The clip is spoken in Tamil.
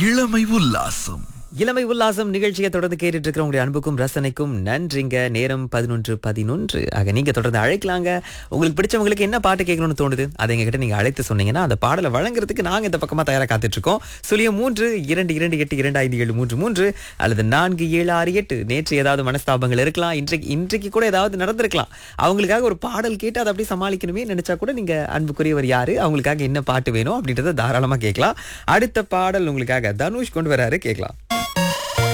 இளமை உல்லாசம் இளமை உல்லாசம் நிகழ்ச்சியை தொடர்ந்து கேட்டுட்டு இருக்கிற உங்களுடைய அன்புக்கும் ரசனைக்கும் நன்றிங்க நேரம் பதினொன்று பதினொன்று ஆக நீங்க தொடர்ந்து அழைக்கலாங்க உங்களுக்கு பிடிச்சவங்களுக்கு என்ன பாட்டு கேட்கணும்னு தோணுது அதை எங்ககிட்ட நீங்க அழைத்து சொன்னீங்கன்னா அந்த பாடலை வழங்குறதுக்கு நாங்க இந்த பக்கமா தயாரா காத்துட்டு இருக்கோம் சுழியம் மூன்று இரண்டு இரண்டு எட்டு இரண்டு ஐந்து ஏழு மூன்று மூன்று அல்லது நான்கு ஏழு ஆறு எட்டு நேற்று ஏதாவது மனஸ்தாபங்கள் இருக்கலாம் இன்றைக்கு இன்றைக்கு கூட ஏதாவது நடந்திருக்கலாம் அவங்களுக்காக ஒரு பாடல் கேட்டு அதை அப்படியே சமாளிக்கணுமே நினைச்சா கூட நீங்க அன்புக்குரியவர் யாரு அவங்களுக்காக என்ன பாட்டு வேணும் அப்படின்றத தாராளமா கேட்கலாம் அடுத்த பாடல் உங்களுக்காக தனுஷ் கொண்டு வராரு கேட்கலாம்